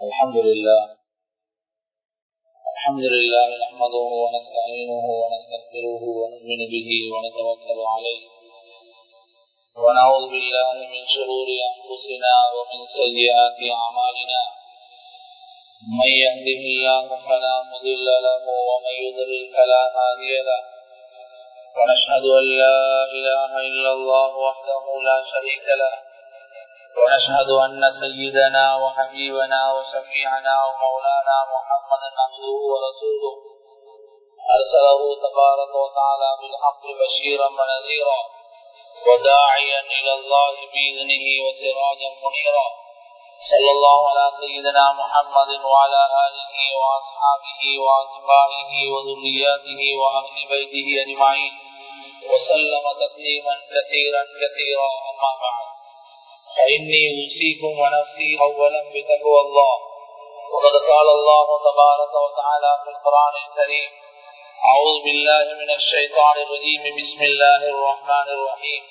الحمد لله الحمد لله نحمده ونستعينه ونستغفره ونؤمن به ونتوكل عليه ونعوذ بالله من شرور انفسنا ومن سيئات اعمالنا من يهده الله فلا مضل له ومن يضلل فلا هادي له ونشهد ان لا اله الا الله وحده لا شريك له ونشهد أن سيدنا وحبيبنا وشفيعنا ومولانا محمدا عبده ورسوله أرسله تبارك وتعالى بالحق بشيرا ونذيرا وداعيا إلى الله بإذنه وسراجا منيرا صلى الله على سيدنا محمد وعلى آله وأصحابه وأتباعه وذرياته وأهل بيته أجمعين وسلم تسليما كثيرا كثيرا أما بعد فإني أوصيكم ونفسي أولا بتقوى الله وقد قال الله تبارك وتعالى في القرآن الكريم أعوذ بالله من الشيطان الرجيم بسم الله الرحمن الرحيم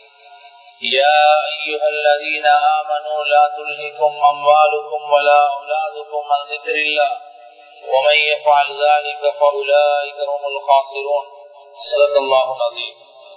يا أيها الذين آمنوا لا تلهكم أموالكم ولا أولادكم عن ذكر الله ومن يفعل ذلك فأولئك هم الخاسرون صدق الله العظيم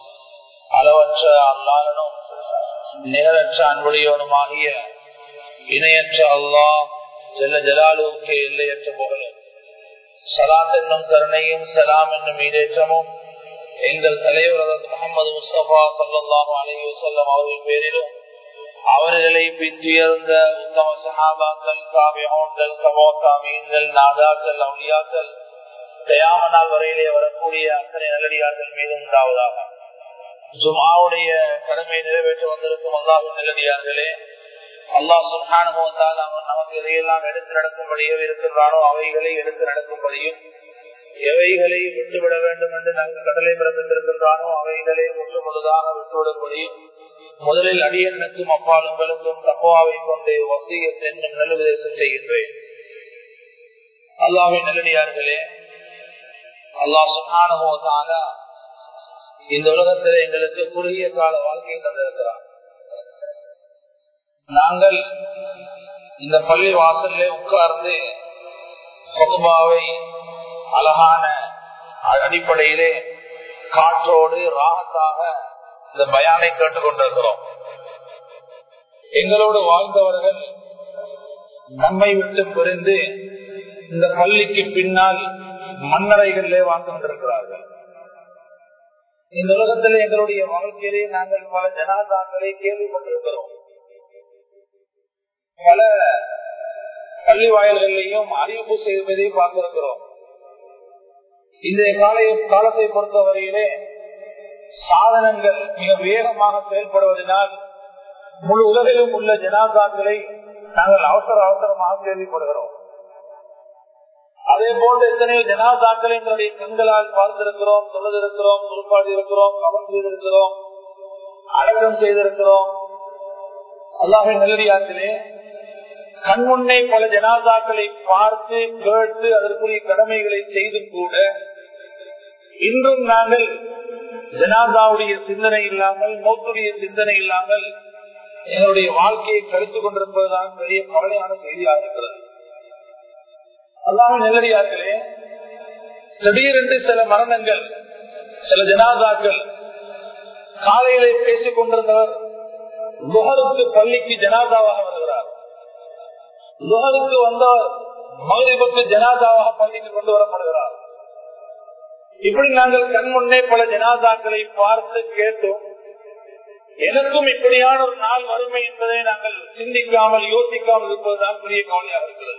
அளவற்ற அல்லாளனும் நிகரற்ற அன்புடையவனுமாகிய இணையற்ற அல்லாஹ் ஜெல்ல ஜலாலுக்கு எல்லையற்ற புகழும் சலாத் என்னும் கருணையும் சலாம் என்னும் ஈடேற்றமும் எங்கள் தலைவர் முகமது முஸ்தபா சல்லாஹு அலி வசல்லம் அவர்கள் பேரிலும் அவர்களை பின்துயர்ந்த உத்தம சகாபாக்கள் காவியோன்கள் கமோசாமீன்கள் நாதாக்கள் அவுளியாக்கள் தயாம நாள் வரையிலே வரக்கூடிய அத்தனை நல்லடியார்கள் மீது உண்டாவதாக ஜுமாவுடைய கடமையை நிறைவேற்ற வந்திருக்கும் அல்லாஹின் நல்லடியார்களே அல்லாஹ் சுல்ஹானுவத்தால் அவன் நமக்கு எதையெல்லாம் எடுத்து நடக்கும்படியோ இருக்கின்றானோ அவைகளை எடுத்து நடக்கும்படியும் எவைகளை விட்டுவிட வேண்டும் என்று நாங்கள் கடலை பிறப்பித்திருக்கின்றானோ அவைகளை முற்று முழுதாக விட்டுவிடும்படியும் முதலில் அடியனுக்கும் அப்பாலுங்களுக்கும் தப்பாவை கொண்டு வசிய என்னும் நல்லுபதேசம் செய்கின்றேன் அல்லாஹின் நல்லடியார்களே அல்லாஹ் சுல்ஹானுவத்தால இந்த உலகத்தில் எங்களுக்கு குறுகிய கால வாழ்க்கையை தந்திருக்கிறார் நாங்கள் இந்த பள்ளி வாசல்ல உட்கார்ந்து சொகுபாவை அழகான அடிப்படையிலே காற்றோடு ராகத்தாக இந்த பயானை கேட்டுக் கொண்டிருக்கிறோம் எங்களோடு வாழ்ந்தவர்கள் நம்மை விட்டு புரிந்து இந்த பள்ளிக்கு பின்னால் மன்னரைகளிலே வாழ்ந்து கொண்டிருக்கிறார்கள் இந்த உலகத்தில் எங்களுடைய வாழ்க்கையிலே நாங்கள் பல ஜனாதாக்களை கேள்விப்பட்டிருக்கிறோம் பல பள்ளி வாயில்களையும் அறிவிப்பு செய்வதை பார்த்திருக்கிறோம் இந்த கால காலத்தை பொறுத்தவரையிலே சாதனங்கள் மிக வேகமாக செயல்படுவதனால் முழு உலகிலும் உள்ள ஜனாதாக்களை நாங்கள் அவசர அவசரமாக கேள்விப்படுகிறோம் அதே போன்று எத்தனையோ ஜனாதாக்களை எங்களுடைய கண்களால் பார்த்திருக்கிறோம் தொழுதிருக்கிறோம் துருப்பாடி இருக்கிறோம் கவனம் செய்திருக்கிறோம் அடக்கம் செய்திருக்கிறோம் அல்லாஹின் நல்லடியாத்திலே கண்முன்னே பல ஜனாதாக்களை பார்த்து கேட்டு அதற்குரிய கடமைகளை செய்து கூட இன்றும் நாங்கள் ஜனாதாவுடைய சிந்தனை இல்லாமல் மோத்துடைய சிந்தனை இல்லாமல் எங்களுடைய வாழ்க்கையை கருத்துக் கொண்டிருப்பதுதான் பெரிய கவலையான செய்தியாக இருக்கிறது அல்லாமல் நெல்லடியார்களே திடீரென்று சில மரணங்கள் சில ஜனாதாக்கள் காலையிலே பேசிக் கொண்டிருந்தவர் லுகருக்கு பள்ளிக்கு ஜனாதாவாக வருகிறார் லுகருக்கு வந்தவர் மகிழ்வுக்கு ஜனாதாவாக பள்ளிக்கு கொண்டு வரப்படுகிறார் இப்படி நாங்கள் கண்முன்னே பல ஜனாதாக்களை பார்த்து கேட்டோம் எனக்கும் இப்படியான ஒரு நாள் வறுமை என்பதை நாங்கள் சிந்திக்காமல் யோசிக்காமல் இருப்பதுதான் பெரிய கவலையாக இருக்கிறது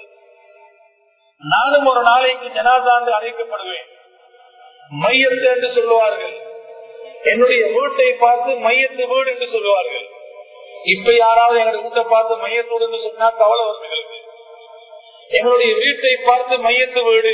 நானும் ஒரு நாளைக்கு ஜனாதாண்டு அழைக்கப்படுவேன் மையத்து என்று சொல்லுவார்கள் என்னுடைய வீட்டை பார்த்து மையத்து வீடு என்று சொல்லுவார்கள் இப்ப யாராவது எங்களுடைய வீட்டை பார்த்து மையத்தோடு என்று சொன்னா கவலை வருகிறது எங்களுடைய வீட்டை பார்த்து மையத்து வீடு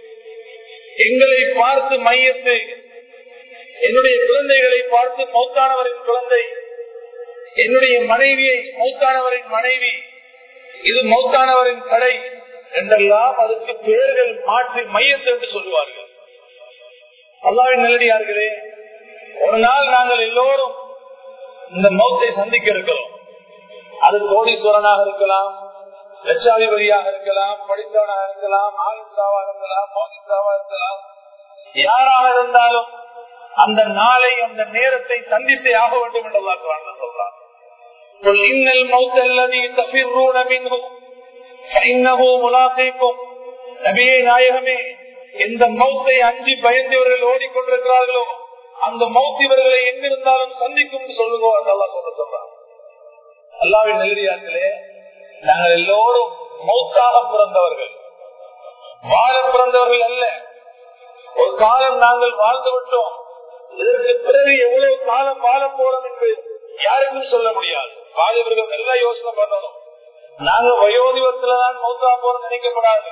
எங்களை பார்த்து மையத்து என்னுடைய குழந்தைகளை பார்த்து மௌத்தானவரின் குழந்தை என்னுடைய மனைவியை மௌத்தானவரின் மனைவி இது மௌத்தானவரின் கடை என்றெல்லாம் அதுக்கு பெயர்கள் மாற்றி மையத்து என்று சொல்லுவார்கள் அல்லாவின் நல்லடியார்களே ஒரு நாள் நாங்கள் எல்லோரும் இந்த மௌத்தை சந்திக்க இருக்கிறோம் அது கோடீஸ்வரனாக இருக்கலாம் லட்சாதிபதியாக இருக்கலாம் படித்தவனாக இருக்கலாம் ஆயுஷாவா இருக்கலாம் மோகிசாவா இருக்கலாம் யாராக இருந்தாலும் அந்த நாளை அந்த நேரத்தை சந்தித்தே ஆக வேண்டும் என்று அல்லாஹ் சொல்றான் قل إن الموت الذي تفرون منه فإنه ملاقيكم நபியே நாயகமே எந்த மௌத்தை அஞ்சு பயந்தவர்கள் ஓடிக்கொண்டிருக்கிறார்களோ அந்த மௌத் இவர்களை எங்கிருந்தாலும் சந்திக்கும் சொல்லுங்க அல்லா சொல்ல சொல்றாங்க அல்லாவின் நெல்லியார்களே நாங்கள் எல்லோரும் மௌத்தாக பிறந்தவர்கள் வாழ பிறந்தவர்கள் அல்ல ஒரு காலம் நாங்கள் வாழ்ந்து விட்டோம் இதற்கு பிறகு எவ்வளவு காலம் வாழ போறோம் என்று யாருக்கும் சொல்ல முடியாது வாலிபர்கள் நல்லா யோசனை பண்ணணும் நாங்க வயோதிபத்துலதான் மௌத்தா போறோம் நினைக்கப்படாது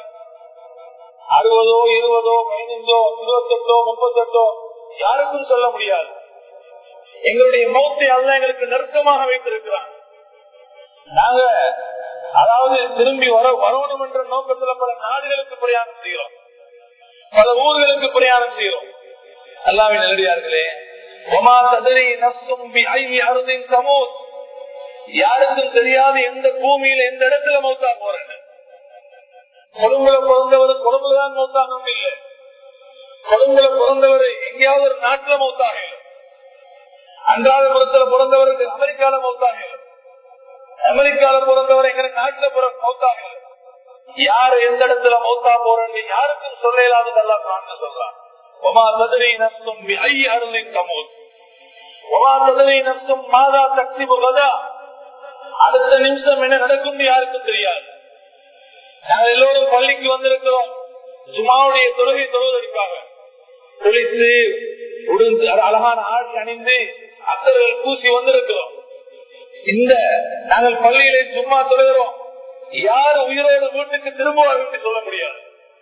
அறுபதோ இருபதோ பதினைஞ்சோ இருபத்தெட்டோ முப்பத்தெட்டோ யாருக்கும் சொல்ல முடியாது எங்களுடைய மௌத்தை அல்ல எங்களுக்கு நெருக்கமாக வைத்திருக்கிறான் நாங்க அதாவது திரும்பி வர வரணும் என்ற நோக்கத்துல பல நாடுகளுக்கு பிரயாணம் செய்கிறோம் பல ஊர்களுக்கு பிரயாணம் செய்கிறோம் அல்லாமே நல்லடியார்களே ஒமா ததிரி நசும் அருதின் சமூத் யாருக்கும் தெரியாது எந்த பூமியில எந்த இடத்துல மௌத்தா போறேன்னு கொழும்புல பிறந்தவர் கொழும்புலதான் மௌத்தாகணும் இல்லை கொழும்புல பிறந்தவர் எங்கேயாவது ஒரு நாட்டுல மௌத்தாக அன்றாதபுரத்துல பிறந்தவருக்கு அமெரிக்கால மௌத்தாக அமெரிக்கால பிறந்தவர் எங்க நாட்டுல மௌத்தாக யாரு எந்த இடத்துல மௌத்தா போறேன்னு யாருக்கும் சொல்ல இல்லாததெல்லாம் நான் சொல்றான் ஒமா ததிரி நஷ்டம் ஐ அருளின் சமூத் ஒமா ததிரி நஷ்டம் மாதா சக்தி புகதா அடுத்த நிமிஷம் என்ன நடக்கும் யாருக்கும் தெரியாது நாங்கள் எல்லோரும் பள்ளிக்கு வந்திருக்கிறோம் சுமாவுடைய தொழுகை தொழுவதற்காக குளித்து உடுந்து அழகான ஆட்சி அணிந்து அத்தர்கள் பூசி வந்திருக்கிறோம் இந்த நாங்கள் பள்ளியிலே சும்மா தொழுகிறோம் யார் உயிரோடு வீட்டுக்கு திரும்புவார்கள் என்று சொல்ல முடியாது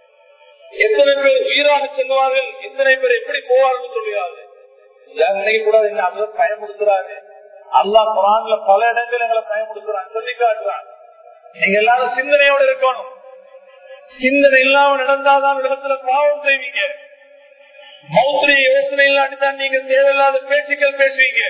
எத்தனை பேர் உயிராக செல்வார்கள் எத்தனை பேர் எப்படி போவார்கள் சொல்லுவார்கள் நினைக்க கூடாது என்ன அதை பயமுடுத்துறாரு அல்லா குரான்ல பல இடங்கள் எங்களை பயமுடுத்துறான் சொல்லி காட்டுறான் நீங்க எல்லாரும் சிந்தனையோட இருக்கணும் சிந்தனை இல்லாம நடந்தாதான் இடத்துல பாவம் செய்வீங்க மௌத்திரி யோசனை இல்லாட்டிதான் நீங்க தேவையில்லாத பேச்சுக்கள் பேசுவீங்க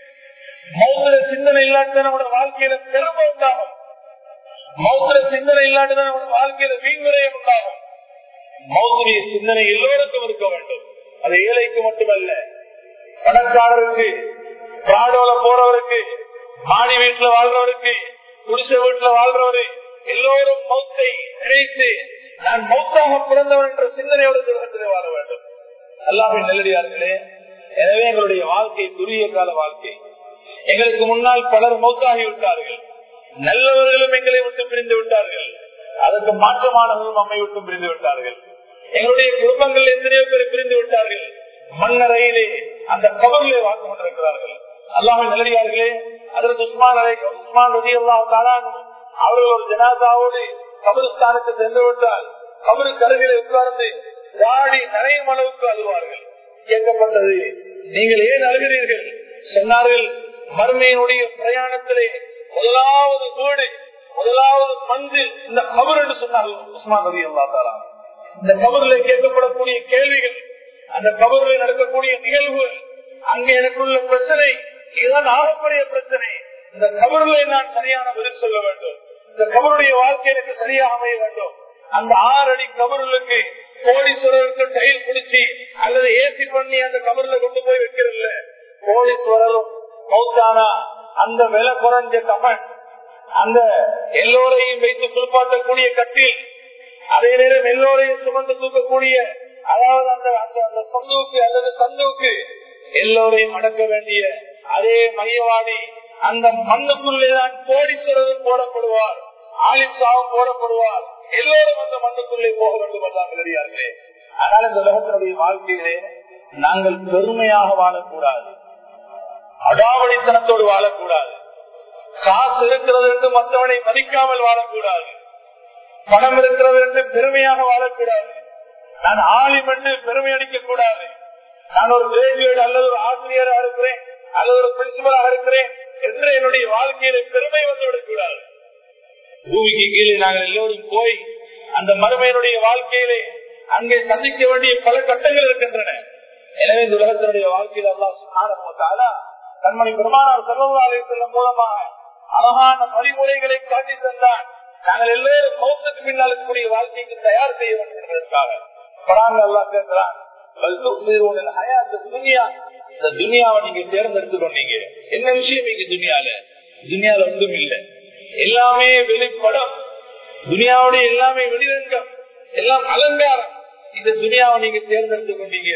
மௌத்திர சிந்தனை இல்லாட்டிதான் நம்மளோட வாழ்க்கையில பெருமை உண்டாகும் மௌத்திர சிந்தனை இல்லாட்டிதான் நம்மளோட வாழ்க்கையில வீண்முறையம் உண்டாகும் மௌத்திரிய சிந்தனை எல்லோருக்கும் இருக்க வேண்டும் அது ஏழைக்கு மட்டுமல்ல பணக்காரருக்கு காடோல போறவருக்கு மாடி வீட்டுல வாழ்றவருக்கு குடிசை வீட்டுல வாழ்றவரு எல்லோரும் மௌத்தை நினைத்து நான் மௌத்தாக பிறந்தவன் என்ற சிந்தனையோடு திருகத்திலே வாழ வேண்டும் எல்லாமே நல்லடியார்களே எனவே எங்களுடைய வாழ்க்கை குறுகிய கால வாழ்க்கை எங்களுக்கு முன்னால் பலர் மௌத்தாகி விட்டார்கள் நல்லவர்களும் எங்களை விட்டு பிரிந்து விட்டார்கள் அதற்கு மாற்றமானவர்களும் நம்மை விட்டு பிரிந்து விட்டார்கள் எங்களுடைய குடும்பங்கள் எத்தனையோ பேர் பிரிந்து விட்டார்கள் மண்ணறையிலே அந்த கபரிலே வாழ்ந்து கொண்டிருக்கிறார்கள் அல்லாமல் நல்லடியார்களே அதற்கு உஸ்மான் அலை உஸ்மான் ரதி அல்லா அவர்கள் ஒரு ஜனாதாவோடு கபருஸ்தானுக்கு சென்று விட்டால் கபரு கருகிலே உட்கார்ந்து வாடி நனையும் அளவுக்கு அழுவார்கள் கேட்கப்பட்டது நீங்கள் ஏன் அழுகிறீர்கள் சொன்னார்கள் மருமையினுடைய பிரயாணத்திலே முதலாவது வீடு முதலாவது மந்து இந்த கபர் என்று சொன்னார்கள் உஸ்மான் ரதி அல்லா தாலா இந்த கபரில் கேட்கப்படக்கூடிய கேள்விகள் அந்த கபரில் நடக்கக்கூடிய நிகழ்வுகள் அங்கே எனக்குள்ள பிரச்சனை இதுதான் ஆகப்படைய பிரச்சனை இந்த கபருளை நான் சரியான பதில் சொல்ல வேண்டும் இந்த கபருடைய வாழ்க்கை எனக்கு சரியாக அமைய வேண்டும் அந்த ஆறு அடி கபருளுக்கு கோடீஸ்வரருக்கு டைல் பிடிச்சி அல்லது ஏசி பண்ணி அந்த கபருல கொண்டு போய் வைக்கிறதில்ல கோடீஸ்வரரும் மௌத்தானா அந்த விலை குறைஞ்ச கமன் அந்த எல்லோரையும் வைத்து குளிப்பாட்டக்கூடிய கட்டில் அதே நேரம் எல்லோரையும் சுமந்து தூக்கக்கூடிய அதாவது அந்த அந்த அந்த சொந்துவுக்கு அல்லது சந்துவுக்கு எல்லோரையும் அடக்க வேண்டிய அதே மையவாடி அந்த மண்ணுக்குள்ளேதான் கோடீஸ்வரரும் போடப்படுவார் ஆலிசாவும் போடப்படுவார் எல்லோரும் அந்த மண்ணுக்குள்ளே போக வேண்டும் என்றால் தெரியார்களே ஆனால் இந்த உலகத்தினுடைய வாழ்க்கையிலே நாங்கள் பெருமையாக வாழக்கூடாது அடாவடித்தனத்தோடு வாழக்கூடாது காசு இருக்கிறது என்று மற்றவனை மதிக்காமல் வாழக்கூடாது பணம் இருக்கிறது என்று பெருமையாக வாழக்கூடாது நான் ஆலிம் என்று பெருமை அடிக்க கூடாது நான் ஒரு கிராஜுவேட் அல்லது ஒரு ஆசிரியராக இருக்கிறேன் அல்லது ஒரு பிரின்சிபலாக இருக்கிறேன் என்று என்னுடைய வாழ்க்கையில பெருமை வந்து விடக்கூடாது பூமிக்கு கீழே நாங்கள் எல்லோரும் போய் அந்த மறுமையினுடைய வாழ்க்கையிலே அங்கே சந்திக்க வேண்டிய பல கட்டங்கள் இருக்கின்றன எனவே இந்த உலகத்தினுடைய வாழ்க்கையில் அல்லா கண்மணி பெருமானார் செல்வம் செல்லும் மூலமாக அழகான வழிமுறைகளை காட்டி தந்தான் நாங்கள் எல்லோரும் மௌத்துக்கு பின்னால் இருக்கக்கூடிய வாழ்க்கைக்கு தயார் செய்ய வேண்டும் என்பதற்காக பராங்க அல்லா கேட்கிறான் இந்த துனியாவை நீங்க தேர்ந்தெடுத்து கொண்டீங்க என்ன விஷயம் இங்க துனியால துனியால ஒன்றும் இல்லை எல்லாமே வெளிப்படம் துனியாவுடைய எல்லாமே வெளிரங்கம் எல்லாம் அலங்காரம் இந்த துனியாவை நீங்க தேர்ந்தெடுத்து கொண்டீங்க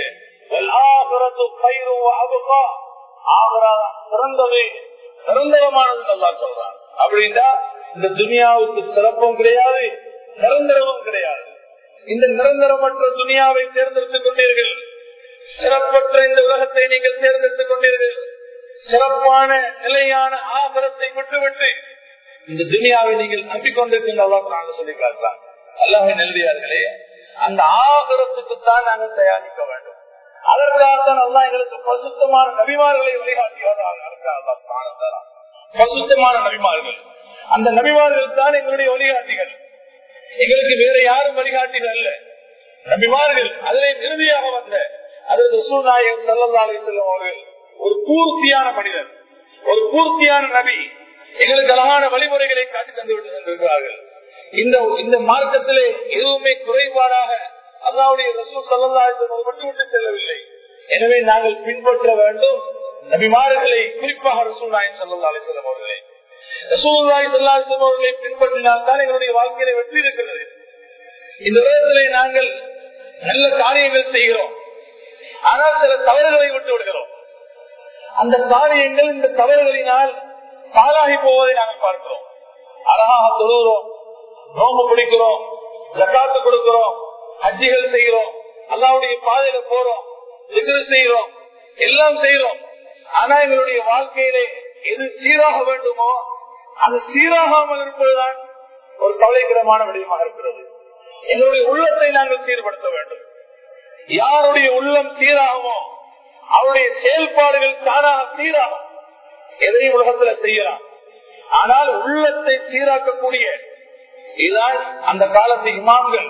சிறந்தது நிரந்தரமானது நல்லா சொல்றான் அப்படின்னா இந்த துனியாவுக்கு சிறப்பும் கிடையாது நிரந்தரமும் கிடையாது இந்த நிரந்தரமற்ற துனியாவை தேர்ந்தெடுத்துக் கொண்டீர்கள் சிறப்பற்ற இந்த உலகத்தை நீங்கள் தேர்ந்தெடுத்துக் கொண்டீர்கள் சிறப்பான நிலையான ஆபரத்தை விட்டுவிட்டு இந்த துனியாவை நீங்கள் நம்பிக்கொண்டிருக்கின்ற சொல்லி காட்டலாம் அல்லாஹ் நெல்வியார்களே அந்த ஆகரத்துக்கு தான் நாங்கள் தயாரிக்க வேண்டும் அதற்காக தான் அல்லா எங்களுக்கு பசுத்தமான நபிமார்களை வழிகாட்டியவர்கள் பசுத்தமான நபிமார்கள் அந்த நபிமார்கள் தான் எங்களுடைய வழிகாட்டிகள் எங்களுக்கு வேற யாரும் வழிகாட்டிகள் அல்ல நபிமார்கள் அதிலே இறுதியாக வந்த அதாவது ரசூநாயகம் செல்லல்லாலை செல்லும் அவர்கள் ஒரு பூர்த்தியான மனிதர் ஒரு பூர்த்தியான நபி எங்களுக்கு அழகான வழிமுறைகளை காட்டி தந்து விட்டு சென்றிருக்கிறார்கள் இந்த இந்த மார்க்கத்திலே எதுவுமே குறைபாடாக அல்லாவுடைய ரசூல் சல்லாஹம் விட்டு செல்லவில்லை எனவே நாங்கள் பின்பற்ற வேண்டும் நபிமார்களை குறிப்பாக ரசூல் நாயன் சல்லா அலிஸ்லாம் அவர்களை ரசூல்லாய் சல்லாஹம் அவர்களை பின்பற்றினால் தான் எங்களுடைய வாழ்க்கையில வெற்றி இருக்கிறது இந்த உலகத்திலே நாங்கள் நல்ல காரியங்கள் செய்கிறோம் ஆனால் சில தவறுகளை விட்டு விடுகிறோம் அந்த காரியங்கள் இந்த தவறுகளினால் பாலாகி போவதை நாங்கள் பார்க்கிறோம் அழகாக தொழுகிறோம் நோம்பு பிடிக்கிறோம் ஜக்காத்து கொடுக்கிறோம் ஹஜ்ஜிகள் செய்கிறோம் அல்லாவுடைய பாதையில போறோம் எதிர் செய்கிறோம் எல்லாம் செய்கிறோம் ஆனா எங்களுடைய வாழ்க்கையிலே எது சீராக வேண்டுமோ அது சீராகாமல் இருப்பதுதான் ஒரு கவலைக்கிடமான விடயமாக இருக்கிறது எங்களுடைய உள்ளத்தை நாங்கள் சீர்படுத்த வேண்டும் யாருடைய உள்ளம் சீராகுமோ அவருடைய செயல்பாடுகள் தானாக சீராகும் எதையும் உலகத்துல செய்யலாம் ஆனால் உள்ளத்தை சீராக்கக்கூடிய இதுதான் அந்த காலத்து இமாம்கள்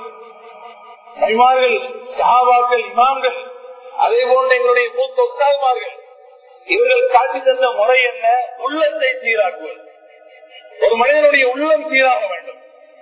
இமாம்கள் சஹாபாக்கள் இமாம்கள் அதே போன்ற எங்களுடைய மூத்த உத்தால்மார்கள் இவர்கள் காட்டி தந்த முறை என்ன உள்ளத்தை சீராக்குவது ஒரு மனிதனுடைய உள்ளம் சீராக வேண்டும்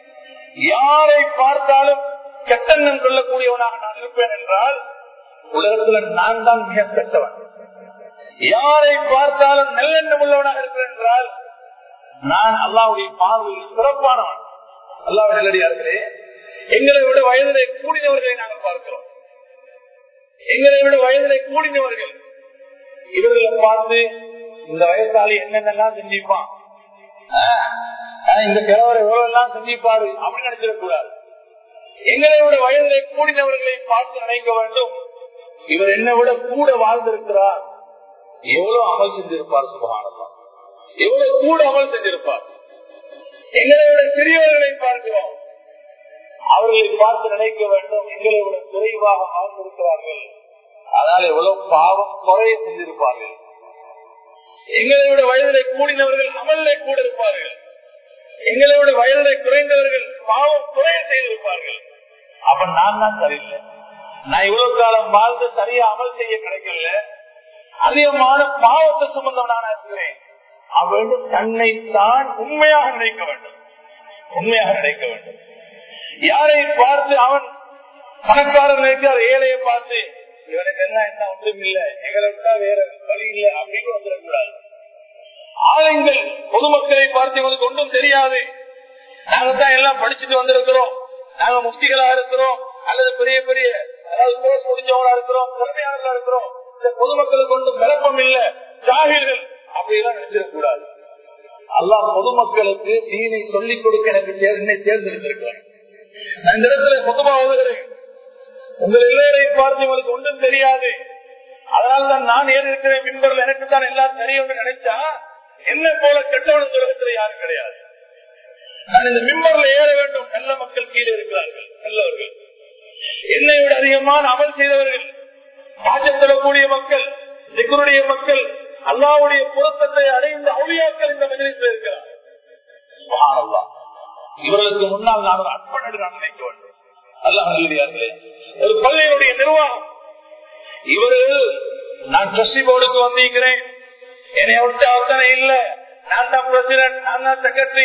யாரை பார்த்தாலும் கெட்டெண்ணம் கொள்ளக்கூடியவனாக நான் இருப்பேன் என்றால் உலகத்துல நான் தான் மிக கெட்டவன் யாரை பார்த்தாலும் நல்லெண்ணம் உள்ளவனாக இருப்பேன் என்றால் நான் அல்லாவுடைய பார்வையில் சிறப்பானவன் அல்லாவுடைய எங்களை விட வயதிலே கூடினவர்களை நாங்கள் பார்க்கிறோம் எங்களை விட வயதிலே கூடினவர்கள் இவர்களை பார்த்து இந்த வயசாளி என்னென்னலாம் செஞ்சிப்பான் இந்த கிழவரை எவ்வளவு எல்லாம் செஞ்சிப்பாரு அப்படின்னு நினைச்சிடக்கூடாது எங்களை விட வயதிலே கூடினவர்களை பார்த்து நினைக்க வேண்டும் இவர் என்னை விட கூட வாழ்ந்திருக்கிறார் எவ்வளவு அமல் செஞ்சிருப்பார் சுபகானதான் எவ்வளவு கூட அமல் செஞ்சிருப்பார் எங்களை விட சிறியவர்களை பார்க்கிறோம் அவர்களை பார்த்து நினைக்க வேண்டும் எங்களை விட குறைவாக வாழ்ந்திருக்கிறார்கள் அதனால எவ்வளவு பாவம் குறைய செஞ்சிருப்பார்கள் எங்களை விட வயதிலே கூடினவர்கள் அமல்ல கூட இருப்பார்கள் எங்களை விட வயதிலே குறைந்தவர்கள் பாவம் குறைய செய்திருப்பார்கள் அப்ப நான் தான் சரியில்லை நான் இவ்வளவு காலம் வாழ்ந்து சரியா அமல் செய்ய கிடைக்கல அதிகமான பாவத்தை சுமந்தவனான இருக்கிறேன் அவன் தன்னை தான் உண்மையாக நினைக்க வேண்டும் உண்மையாக நினைக்க வேண்டும் யாரை பார்த்து அவன் பணக்காரன் நினைக்கிறார் ஏழையை பார்த்து இவனுக்கு என்ன என்ன ஒன்றும் இல்ல எங்களை விட்டா வேற வழி இல்லை அப்படின்னு வந்துடக்கூடாது ஆளுங்கள் பொதுமக்களை பார்த்து இவனுக்கு ஒன்றும் தெரியாது நாங்க தான் எல்லாம் படிச்சுட்டு வந்திருக்கிறோம் நாங்க முக்திகளா இருக்கிறோம் அல்லது பெரிய பெரிய அதாவது கோர்ஸ் முடிஞ்சவங்களா இருக்கிறோம் திறமையாளர்களா இருக்கிறோம் இந்த பொதுமக்களுக்கு ஒன்றும் விளப்பம் இல்ல ஜாகிர்கள் அப்படியெல்லாம் நினைச்சிடக்கூடாது அல்லாஹ் பொதுமக்களுக்கு தீனை சொல்லிக் கொடுக்க எனக்கு என்னை தேர்ந்தெடுத்திருக்கிறேன் நான் இந்த இடத்துல பொதுவா ஓதுகிறேன் உங்கள் எல்லோரையும் பார்த்து உங்களுக்கு ஒன்றும் தெரியாது அதனால்தான் நான் ஏன் இருக்கிறேன் மின்பரில் எனக்கு தான் எல்லாம் தெரியும் நினைச்சா என்ன போல கெட்டவன உலகத்துல யாரும் கிடையாது நான் இந்த மிம்பர்ல ஏற வேண்டும் நல்ல மக்கள் கீழே இருக்கிறார்கள் நல்லவர்கள் என்னை விட அதிகமான அமல் செய்தவர்கள் பாஜத்தரக்கூடிய மக்கள் சிக்குருடைய மக்கள் அல்லாவுடைய பொருத்தத்தை அடைந்த அவுளியாக்கள் இந்த மனிதத்தில் இருக்கிறார் இவர்களுக்கு முன்னால் நான் ஒரு அர்ப்பணம் நான் நினைக்க வேண்டும் அல்லாஹ் நல்லடியார்களே ஒரு பள்ளியுடைய நிர்வாகம் இவர்கள் நான் ட்ரஸ்டி போர்டுக்கு வந்திருக்கிறேன் என்னை விட்டு அவர்தானே இல்ல நான் தான் பிரசிடன்ட் நான் தான் செக்ரட்டரி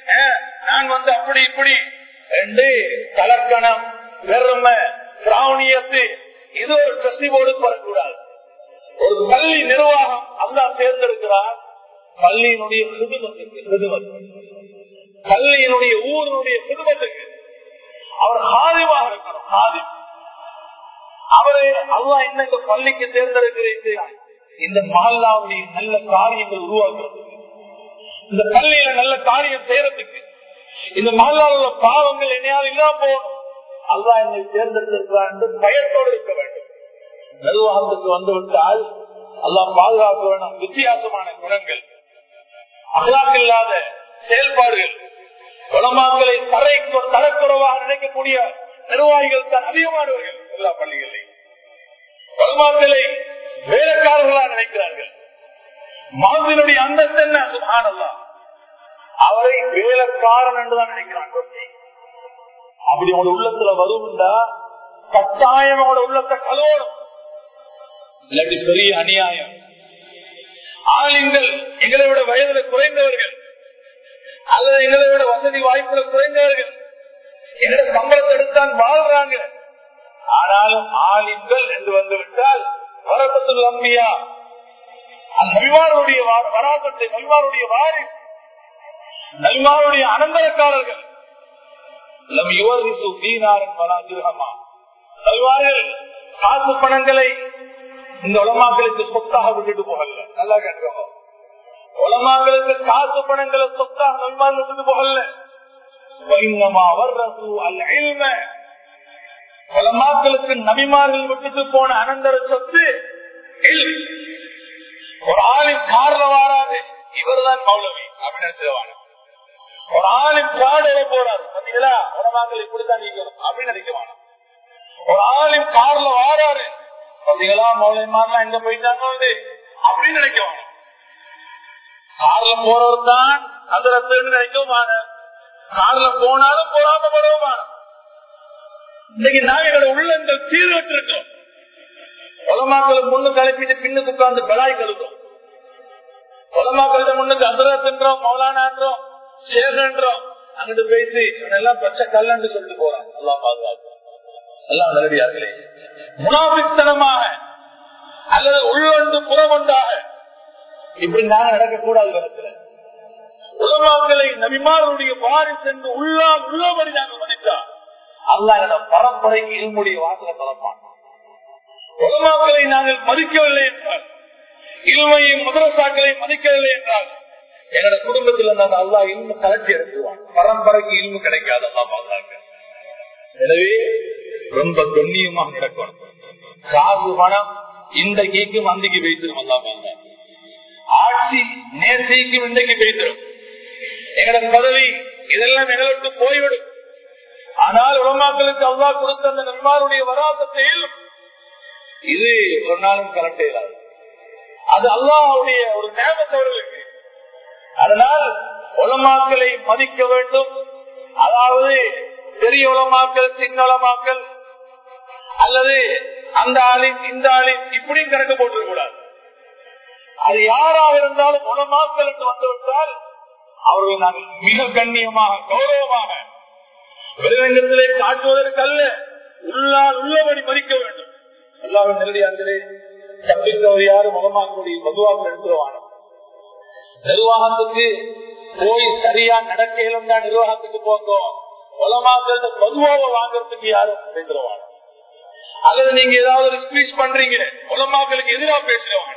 அஹ், நான் வந்து அப்படி இப்படி என்று கலக்கணம் வெறுமை திராவணியத்து இது ஒரு ட்ரஸ்டி போர்டுக்கு வரக்கூடாது ஒரு பள்ளி நிர்வாகம் அல்லா தேர்ந்தெடுக்கிறார் பள்ளியினுடைய குடும்பத்துக்கு குடும்பத்துக்கு பள்ளியினுடைய ஊரினுடைய குடும்பத்துக்கு அவர் ஹாதிமாக இருக்கணும் ஹாதி அவரு அல்லா என்ன இந்த பள்ளிக்கு தேர்ந்தெடுக்கிறேன் இந்த மஹல்லாவுடைய நல்ல காரியங்கள் உருவாக்குறதுக்கு இந்த பள்ளியில நல்ல காரியம் செய்யறதுக்கு இந்த மஹல்லாவில் உள்ள பாவங்கள் என்னையாவது இல்லாம போகணும் அல்லா என்னை தேர்ந்தெடுத்திருக்கிறார் என்று பயத்தோடு இருக்க வேண்டும் நிர்வாகத்துக்கு வந்து விட்டால் அல்லாஹ் பாதுகாக்க வேண்டும் வித்தியாசமான குணங்கள் அகலாக இல்லாத செயல்பாடுகள் குணமாக்களை தரை தரக்குறைவாக நினைக்கக்கூடிய நிர்வாகிகள் தான் அதிகமானவர்கள் எல்லா பள்ளிகளிலும் குணமாக்களை வேலைக்காரர்களாக நினைக்கிறார்கள் மனதினுடைய அந்தஸ்து என்ன சுகானல்லா அவரை வேலைக்காரன் என்றுதான் நினைக்கிறான் அப்படி அவங்களோட உள்ளத்துல வரும்டா கட்டாயம் அவங்களோட உள்ளத்தை கலோடும் இல்லாட்டி பெரிய அநியாயம் ஆளுங்கள் எங்களை விட வயதுல குறைந்தவர்கள் அல்லது எங்களை விட வசதி வாய்ப்புல குறைந்தவர்கள் எங்களை சம்பளத்தை எடுத்தான் வாழ்றாங்க ஆனாலும் ஆளுங்கள் என்று வந்துவிட்டால் வரப்பத்துள்ள அம்பியா அந்த நபிமாருடைய வராசத்தை நபிமாருடைய வாரி நபிமாருடைய அனந்தரக்காரர்கள் லம் யுவரிசு தீனாரன் வலா திருகமா நபிமார்கள் காசு பணங்களை இந்த உலமாக்களுக்கு சொத்தாக விட்டுட்டு போகல நல்லா கேட்கோ உலமாக்களுக்கு காசு பணங்களை சொத்தாக நபிமார்கள் விட்டுட்டு போகல உலமாக்களுக்கு நபிமார்கள் விட்டுட்டு போன அனந்தர சொத்து ஒரு ஆளின் கார்ல வாராது இவர்தான் மௌலவி அப்படின்னு நினைச்சிருவாங்க ஒரு ஆளின் கார்டு போறாரு பாத்தீங்களா உலமாக்கள் இப்படித்தான் நிக்கணும் அப்படின்னு நினைக்குவாங்க ஒரு ஆளின் கார்ல வாராரு பாத்தீங்களா மௌலிமாரெல்லாம் எங்க போயிட்டாங்க வந்து அப்படின்னு நினைக்குவாங்க கார்ல போறவர் தான் அந்த ரத்தம் நினைக்கவுமான கார்ல போனாலும் போறாம போறவுமான இன்னைக்கு நாங்களோட உள்ளங்கள் சீர்கட்டு இருக்கோம் உலமாக்களை முன்னு கலப்பிட்டு பின்னுக்கு உட்கார்ந்து பலாய் கழுதும் உலமாக்கள முன்னுக்கு அந்தரத்துன்றோம் மௌலானான்றோம் சேர்ன்றோம் அங்கிட்டு பேசி எல்லாம் பச்சை கல்லன்று சொல்லிட்டு போறான் எல்லாம் பாதுகாப்பு எல்லாம் நல்லடியார்களே முனாபித்தனமாக அல்லது உள்ளொன்று புறமொன்றாக இப்படி நாங்க நடக்கக்கூடாது இடத்துல உலமாக்களை நபிமாருடைய வாரிசு என்று உள்ளா உள்ளபடி நாங்கள் மதித்தா அல்லா என பரம்பரைக்கு இருமுடைய வாசல பரப்பான் உலமாக்களை நாங்கள் மதிக்கவில்லை என்றால் இல்மையை முதலசாக்களை மதிக்கவில்லை என்றால் எங்களோட குடும்பத்தில் இருந்தால் அல்லா இல்மு கலட்டி எடுத்துவான் பரம்பரைக்கு இல்மு கிடைக்காது அல்லா பாதுகாக்க எனவே ரொம்ப கண்ணியமாக நடக்கணும் காசு பணம் இந்த கீக்கும் அந்திக்கு வைத்திரும் அல்லா பாதுகாக்க ஆட்சி நேர்த்திக்கும் இன்றைக்கு வைத்திரும் எங்களோட பதவி இதெல்லாம் எங்களுக்கு போய்விடும் ஆனால் உலமாக்களுக்கு அல்லா கொடுத்த அந்த நன்மாருடைய வராசத்தையில் இது ஒரு நாளும் கலட்டே இல்லாது அது அல்லாவுடைய ஒரு நேமத்தவர்களுக்கு அதனால் உலமாக்களை மதிக்க வேண்டும் அதாவது பெரிய உலமாக்கல் சின்ன உலமாக்கல் அல்லது அந்த ஆளின் இந்த ஆளின் இப்படியும் கணக்கு போட்டுக்கூடாது அது யாராக இருந்தாலும் உலமாக்கல் என்று வந்துவிட்டால் அவர்களை நாங்கள் மிக கண்ணியமாக கௌரவமாக வெளிரங்கத்திலே காட்டுவதற்கு அல்ல உள்ளால் உள்ளபடி மதிக்க வேண்டும் எல்லாரும் நேரடியார்களே தப்பித்தவர் யாரும் முகமாக்கூடிய மதுவாக எடுத்துருவானோ நிர்வாகத்துக்கு போய் சரியா நடக்கையிலும் தான் நிர்வாகத்துக்கு போக்கும் உலமாக்கள் மதுவாவை வாங்கறதுக்கு யாரும் எடுத்துருவானோ அல்லது நீங்க ஏதாவது ஒரு ஸ்பீச் பண்றீங்க உலமாக்களுக்கு எதிராக பேசுவாங்க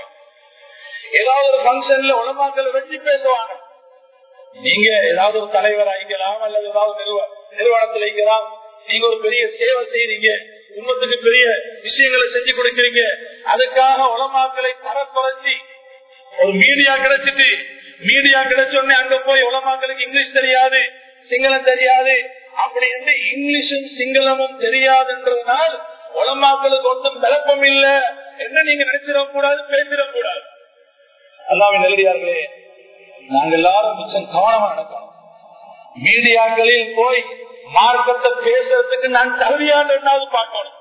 ஏதாவது ஒரு பங்கன்ல உலமாக்கள் வச்சு பேசுவாங்க நீங்க ஏதாவது ஒரு தலைவர் ஆகிக்கலாம் அல்லது ஏதாவது நிறுவனத்தில் வைக்கலாம் நீங்க ஒரு பெரிய சேவை செய்யறீங்க உண்மத்துக்கு பெரிய விஷயங்களை செஞ்சு கொடுக்கறீங்க அதுக்காக உலமாக்களை தர குறைச்சி ஒரு மீடியா கிடைச்சிட்டு மீடியா கிடைச்சோடனே அங்க போய் உலமாக்களுக்கு இங்கிலீஷ் தெரியாது சிங்களம் தெரியாது அப்படி இருந்து இங்கிலீஷும் சிங்களமும் தெரியாதுன்றதுனால் உலமாக்களுக்கு ஒன்றும் விளப்பம் இல்ல என்ன நீங்க நினைச்சிடக்கூடாது பேசிடக்கூடாது எல்லாமே நல்லடியார்களே நாங்க எல்லாரும் மிச்சம் கவனமா நடக்கணும் மீடியாக்களில் போய் மார்க்கத்தை பேசுறதுக்கு நான் தகுதியான ரெண்டாவது பார்க்கணும்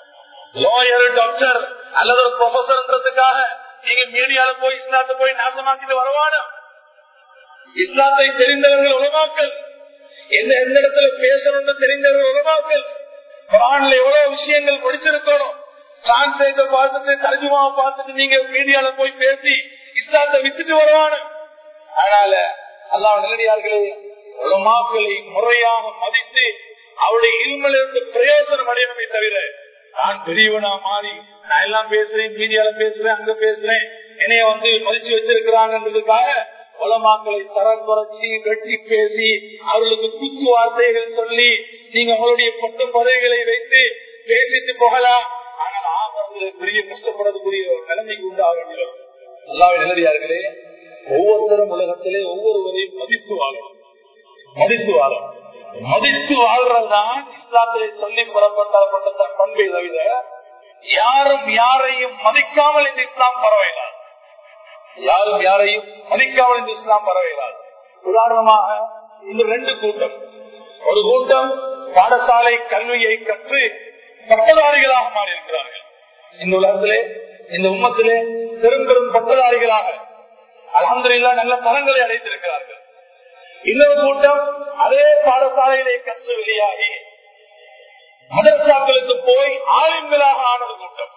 லோயர் டாக்டர் அல்லது ஒரு ப்ரொஃபசர்ன்றதுக்காக நீங்க மீடியால போய் இஸ்லாத்து போய் நாசமாக்கிட்டு வருவானோ இஸ்லாத்தை தெரிந்தவர்கள் உலமாக்கள் எந்த எந்த இடத்துல பேசணும்னு தெரிந்தவர்கள் உலமாக்கள் குரான்ல எவ்வளவு விஷயங்கள் படிச்சிருக்கணும் டிரான்ஸ்லேட்டை பார்த்துட்டு தர்ஜுமாவை பார்த்துட்டு நீங்க மீடியால போய் பேசி இஸ்லாத்தை வித்துட்டு வருவானு அதனால அல்லாஹ் நல்லடியார்களே உலமாக்களை முறையாக மதித்து அவருடைய இல்மிலிருந்து பிரயோஜனம் அடையணுமே தவிர நான் பெரியவனா மாறி நான் எல்லாம் பேசுறேன் மீடியால பேசுறேன் அங்க பேசுறேன் என்னைய வந்து மதிச்சு வச்சிருக்கிறாங்கன்றதுக்காக உலமாக்களை தரம் குறைச்சி வெட்டி பேசி அவர்களுக்கு குத்து வார்த்தைகள் சொல்லி நீங்க உங்களுடைய பட்ட பதவிகளை வைத்து பேசிட்டு போகலாம் ஆனால் ஆபத்துல பெரிய கஷ்டப்படக்கூடிய ஒரு நிலைமைக்கு உண்டாக வேண்டும் அல்லாவின் நிலவியார்களே ஒவ்வொருத்தரும் உலகத்திலே ஒவ்வொருவரையும் மதித்து வாழணும் மதித்து வாழணும் மதித்து வாழ்றதுதான் இஸ்லாத்திலே சொல்லி புறப்பட்ட பண்பை தவிர யாரும் யாரையும் மதிக்காமல் இந்த இஸ்லாம் பரவாயில்லாது யாரும் யாரையும் மதிக்காமல் இந்த இஸ்லாம் பரவாயில்லாது உதாரணமாக இந்த ரெண்டு கூட்டம் ஒரு கூட்டம் பாடசாலை கல்வியை கற்று பட்டதாரிகளாக மாறி இருக்கிறார்கள் இந்த உலகத்திலே இந்த உம்மத்திலே பெரும் பெரும் பட்டதாரிகளாக அலமதுல்லா நல்ல தரங்களை அடைத்திருக்கிறார்கள் இன்னொரு கூட்டம் அதே பாடசாலையிலே கற்று வெளியாகி மதரசாக்களுக்கு போய் ஆளுங்களாக ஆனது கூட்டம்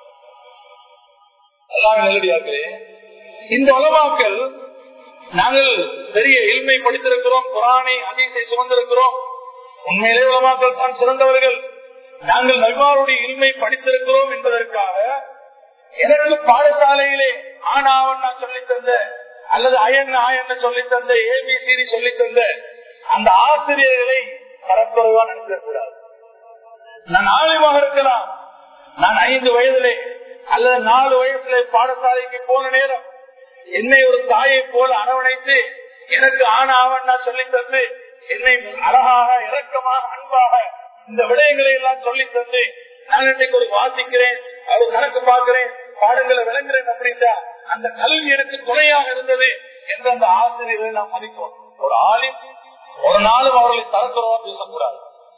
எல்லாம் நல்லடியார்களே இந்த உலமாக்கள் நாங்கள் பெரிய இல்மை படித்திருக்கிறோம் குரானை அதிசை சுமந்திருக்கிறோம் உண்மையிலே உலமாக்கள் தான் சிறந்தவர்கள் நாங்கள் நல்வாருடைய இல்மை படித்திருக்கிறோம் என்பதற்காக எனக்கு பாடசாலையிலே ஆனாவன் நான் சொல்லி தந்த அல்லது அயன் ஆயன் சொல்லி தந்த ஏபிசிடி சொல்லி தந்த அந்த ஆசிரியர்களை தரக்குறைவா நினைச்சிடக்கூடாது நான் ஆலிமாக இருக்கலாம் நான் ஐந்து வயதிலே அல்லது நாலு வயசுல பாடசாலைக்கு போன நேரம் என்னை ஒரு தாயை போல அரவணைத்து எனக்கு ஆன ஆவன் நான் சொல்லி தந்து என்னை அழகாக இரக்கமாக அன்பாக இந்த விடயங்களை எல்லாம் சொல்லி தந்து நான் இன்னைக்கு ஒரு வாசிக்கிறேன் ஒரு கணக்கு பார்க்கிறேன் பாடங்களை விளங்குறேன் அப்படின்னா அந்த கல்வி எனக்கு துணையாக இருந்தது என்ற அந்த ஆசிரியர்களை நாம் மதிப்போம் ஒரு ஆளின் ஒரு நாளும் அவர்களை தரக்குறவா பேசக்கூடாது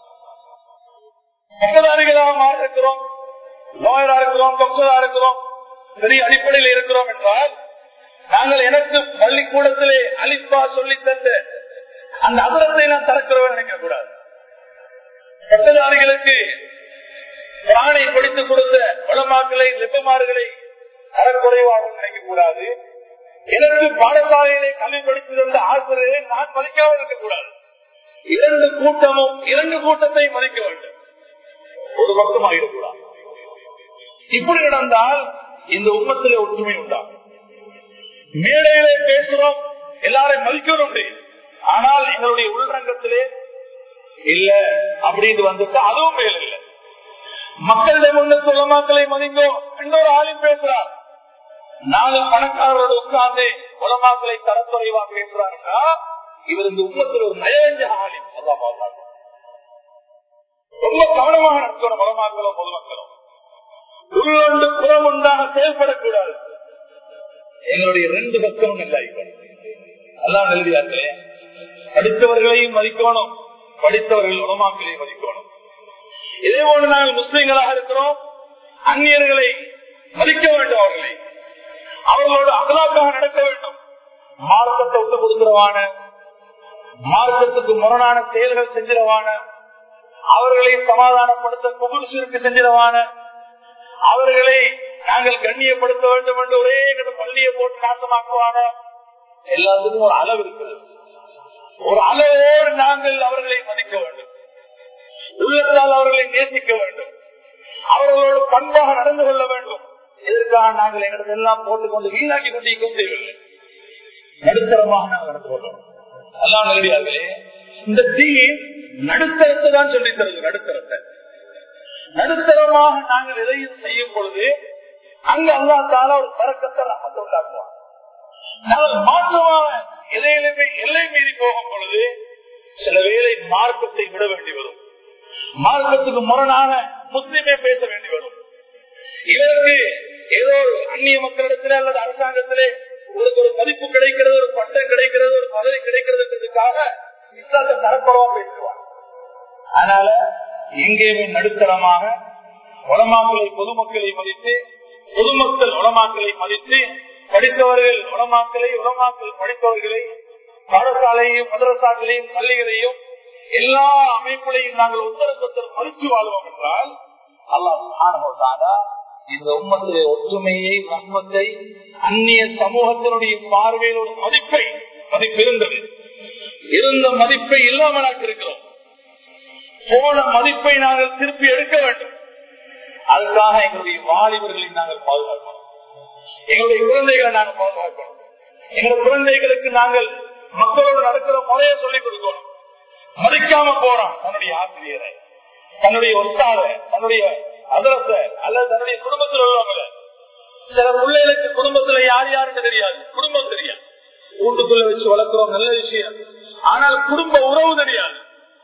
பட்டதாரிகளாக மாறி இருக்கிறோம் லோயரா இருக்கிறோம் டாக்டரா இருக்கிறோம் பெரிய அடிப்படையில் இருக்கிறோம் என்றால் நாங்கள் எனக்கு பள்ளிக்கூடத்திலே அலிப்பா சொல்லி தந்த அந்த அபரத்தை நான் தரக்கிறவன் நினைக்க கூடாது பட்டதாரிகளுக்கு பிராணை படித்துக் கொடுத்த வளமாக்களை லிப்பமாறுகளை தரக்குறைவாக நினைக்க கூடாது எனக்கு பாடசாலையிலே கல்வி படித்து தந்த ஆசிரியரை நான் மதிக்காமல் இருக்கக்கூடாது இரண்டு கூட்டமும் இரண்டு கூட்டத்தை மதிக்க வேண்டும் ஒரு பக்கமாக இருக்கக்கூடாது இப்படி நடந்தால் இந்த உண்மத்திலே ஒற்றுமை உண்டாகும் மேடையிலே பேசுறோம் எல்லாரையும் மதிக்கணும் ஆனால் எங்களுடைய உள்ரங்கத்திலே இல்ல அப்படின்னு வந்துட்டு அதுவும் மேல இல்லை மக்களிடம் உள்ள உலமாக்களை மதிங்கோ என்ற ஒரு ஆளும் பேசுறார் நாலு பணக்காரரோடு உட்கார்ந்து உலமாக்களை தரத்துறைவா பேசுறாருன்னா இவர் இந்த உண்மத்தில் ஒரு நயவஞ்ச ஆலிம் ரொம்ப கவனமாக நடக்கணும் உலமாக்களும் பொதுமக்களும் உள்ளொண்டு புறம் உண்டாக செயல்படக்கூடாது எங்களுடைய ரெண்டு பக்கமும் நல்லா எல்லாம் எழுதியார்களே படித்தவர்களையும் மதிக்கணும் படித்தவர்கள் உலமாக்களையும் மதிக்கணும் இதே போன்று நாங்கள் முஸ்லிம்களாக இருக்கிறோம் அந்நியர்களை மதிக்க வேண்டும் அவர்களை அவர்களோடு அகலாக்காக நடக்க வேண்டும் மார்க்கத்தை விட்டு கொடுக்கிறவான மார்க்கத்துக்கு முரணான செயல்கள் செஞ்சிடவான அவர்களை சமாதானப்படுத்த குபுருசிற்கு செஞ்சிடவான அவர்களை நாங்கள் கண்ணியப்படுத்த வேண்டும் என்று ஒரே பள்ளியை போட்டு நாசமாக்குவான எல்லாத்துக்கும் ஒரு அளவு இருக்கிறது ஒரு அளவோடு நாங்கள் அவர்களை மதிக்க வேண்டும் உள்ளத்தால் அவர்களை நேசிக்க வேண்டும் அவர்களோடு பண்பாக நடந்து கொள்ள வேண்டும் இதற்காக நாங்கள் எங்களுக்கு எல்லாம் போட்டுக்கொண்டு வீணாக்கி கொண்டிருக்க தேவையில்லை நடுத்தரமாக நாங்கள் நடந்து கொள்ளணும் எல்லாம் நல்லடியார்களே இந்த தீ நடுத்தரத்தை தான் சொல்லி தருது நடுத்தரத்தை நடுத்தரமாக நாங்கள் எதையும் செய்யும் பொழுது அங்க அல்லா தால ஒரு பறக்கத்தை ரகத்தை உண்டாக்குவாங்க நாங்கள் மாற்றமாக எதையிலுமே எல்லை மீறி போகும் பொழுது சில வேளை மார்க்கத்தை விட வேண்டி வரும் மார்க்கத்துக்கு முரணாக முஸ்லிமே பேச வேண்டி வரும் இதற்கு ஏதோ ஒரு அந்நிய மக்களிடத்திலே அல்லது அரசாங்கத்திலே உங்களுக்கு ஒரு மதிப்பு கிடைக்கிறது ஒரு பட்டம் கிடைக்கிறது ஒரு பதவி கிடைக்கிறதுக்காக இஸ்லாத்தை தரப்படவா பேசுவாங்க அதனால எங்கேயுமே நடுத்தரமாக உளமாக்களை பொதுமக்களை மதித்து பொதுமக்கள் உளமாக்களை மதித்து படித்தவர்கள் உளமாக்களை உளமாக்கள் படித்தவர்களை பாடசாலையும் மதரசாக்களையும் பள்ளிகளையும் எல்லா அமைப்புகளையும் நாங்கள் ஒருத்தருக்கு மறுத்து வாழ்வோம் என்றால் அல்லாஹ் இந்த உம்மத்திலே ஒற்றுமையை ரத்மத்தை அந்நிய சமூகத்தினுடைய பார்வையில் ஒரு மதிப்பை மதிப்பு இருந்தது இருந்த மதிப்பை இல்லாமலாக்கி இருக்கிறோம் போன மதிப்பை நாங்கள் திருப்பி எடுக்க வேண்டும் அதுக்காக எங்களுடைய வாலிபர்களை நாங்கள் பாதுகாக்கணும் எங்களுடைய குழந்தைகளை நாங்கள் பாதுகாக்கணும் எங்களுடைய குழந்தைகளுக்கு நாங்கள் மக்களோடு நடக்கிற முறையை சொல்லிக் கொடுக்கணும் மதிக்காம போறான் தன்னுடைய ஆசிரியரை தன்னுடைய ஒத்தாத தன்னுடைய அதரச அல்லது தன்னுடைய குடும்பத்தில் உள்ளவங்களை சில பிள்ளைகளுக்கு குடும்பத்துல யார் யாருன்னு தெரியாது குடும்பம் தெரியாது வீட்டுக்குள்ள வச்சு வளர்க்கிறோம் நல்ல விஷயம் ஆனால் குடும்ப உறவு தெரியாது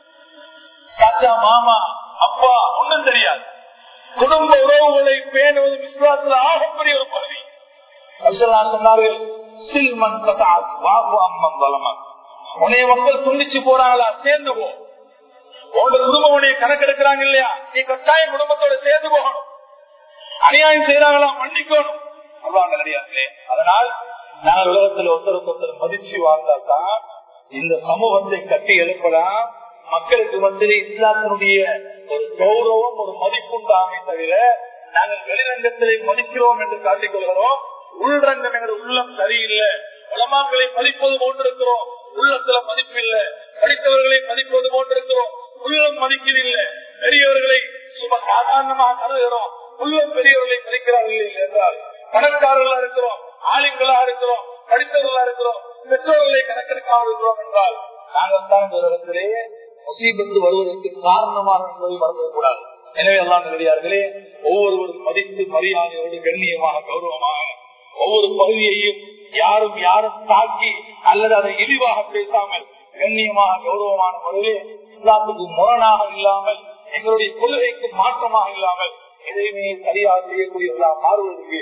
சாச்சா மாமா அப்பா ஒன்றும் தெரியாது குடும்ப உறவுகளை பேணுவது விசுவாசத்தில் ஆகப்பெரிய ஒரு பகுதி சொன்னார்கள் சில்மன் கதாத் வாபு அம்மன் பலமன் உன்னைய மக்கள் துண்டிச்சு போறாங்களா சேர்ந்து போ உன்னோட குடும்பம் உன்னைய கணக்கெடுக்கிறாங்க இல்லையா நீ கட்டாயம் குடும்பத்தோட சேர்ந்து போகணும் அநியாயம் செய்யறாங்களா மன்னிக்கணும் அவ்வளவு கிடையாது அதனால் நாங்கள் உலகத்தில் ஒருத்தருக்கு ஒருத்தர் மதிச்சு வாழ்ந்தால்தான் இந்த சமூகத்தை கட்டி எழுப்பலாம் மக்களுக்கு மத்தியில் இஸ்லாத்தினுடைய ஒரு கௌரவம் ஒரு மதிப்புண்டாமே தவிர நாங்கள் வெளிரங்கத்திலே மதிக்கிறோம் என்று காட்டிக் கொள்கிறோம் உள்ரங்கம் எங்கள் உள்ளம் சரியில்லை உலமாக்களை மதிப்பது போன்றிருக்கிறோம் உள்ளத்துல மதிப்பில்லை படித்தவர்களை மதிப்பது போன்றிருக்கிறோம் உள்ளம் மதிக்கிறதில்லை பெரியவர்களை சும சாதாரணமாக கருதுகிறோம் உள்ளம் பெரியவர்களை மதிக்கிறார்கள் என்றால் பணக்காரர்களா இருக்கிறோம் ஆளுங்களாக இருக்கிறோம் படித்தவர்களா இருக்கிறோம் பெற்றோர்களை கணக்கெடுக்காமல் இருக்கிறோம் என்றால் நாங்கள் தான் இந்த இடத்திலே முசீபத்து வருவதற்கு காரணமாக என்பதை மறந்துவிடக்கூடாது எனவே எல்லாம் நல்லடியார்களே ஒவ்வொருவரும் மதித்து மரியாதையோடு கண்ணியமாக கௌரவமாக ஒவ்வொரு பகுதியையும் யாரும் யாரும் தாக்கி அல்லது அதை இழிவாக பேசாமல் கண்ணியமாக கௌரவமான முறையிலே இஸ்லாத்துக்கு முரணாக இல்லாமல் எங்களுடைய கொள்கைக்கு மாற்றமாக இல்லாமல் எதையுமே சரியாக செய்யக்கூடியவர்களாக மாறுவதற்கு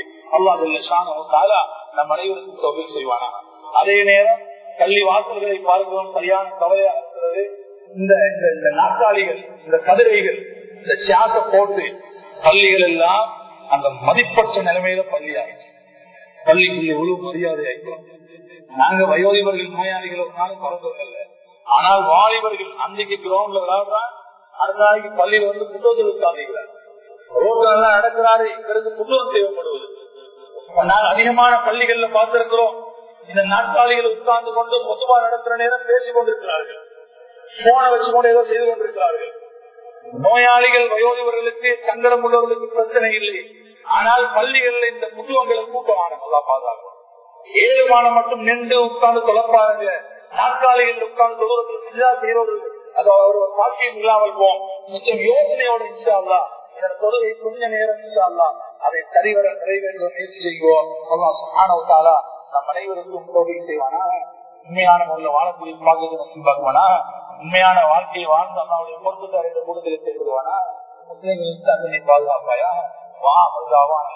அல்லாஹ் நம் அனைவருக்கும் தொகை செய்வானா அதே நேரம் கல்வி வாசல்களை பார்க்கிறோம் சரியான கவலையா இருக்கிறது இந்த இந்த நாற்காலிகள் இந்த கதிரைகள் இந்த சியாச போட்டு பள்ளிகள் எல்லாம் அந்த மதிப்பற்ற நிலைமையில பள்ளி ஆயிடுச்சு பள்ளிக்குரிய எவ்வளவு மரியாதை ஆயிடும் நாங்க வயோதிபர்கள் நோயாளிகள் ஒரு நாள் குறை சொல்லல ஆனால் வாலிபர்கள் அன்றைக்கு கிரௌண்ட்ல விளையாடுறான் அடுத்த நாளைக்கு பள்ளியில வந்து புத்தகத்தில் உட்கார்ந்துக்கிறார் ரோட்ல எல்லாம் நடக்கிறாரு இங்கிருந்து புத்தகம் தேவைப்படுவது நாங்கள் அதிகமான பள்ளிகள்ல பார்த்திருக்கிறோம் இந்த நாட்காலிகள் உட்கார்ந்து கொண்டு பொதுவா நடக்கிற நேரம் பேசிக் கொண்டிருக்கிறார்கள் போனை வச்சு கொண்டு ஏதோ செய்து கொண்டிருக்கிறார்கள் நோயாளிகள் வயோதிபர்களுக்கு சங்கடம் உள்ளவர்களுக்கு பிரச்சனை இல்லை ஆனால் பள்ளிகள்ல இந்த புத்துவங்களை கூட்டமான நல்லா பாதுகாக்கும் ஏழுமான மட்டும் நின்று உட்கார்ந்து தொலைப்பாருங்க நாற்காலிகள் உட்கார்ந்து தொழுவதற்கு செய்வர்கள் அது ஒரு பாக்கியம் இல்லாமல் போம் கொஞ்சம் யோசனையோட இன்ஷால்லா இதன் தொழுகை கொஞ்ச நேரம் இன்ஷால்லா அதை சரிவர நிறைவேற்ற முயற்சி செய்வோம் ஆனவத்தாலா நம் அனைவருக்கும் உதவி செய்வானா உண்மையான முறையில் வாழக்கூடிய பாக்கியத்தை நசிபாக்குவானா உண்மையான வாழ்க்கையை வாழ்ந்து அண்ணாவுடைய பொறுத்து கூட்டத்தில் சேர்ந்துருவானா முஸ்லிம்களின் பாதுகாப்பாயா வா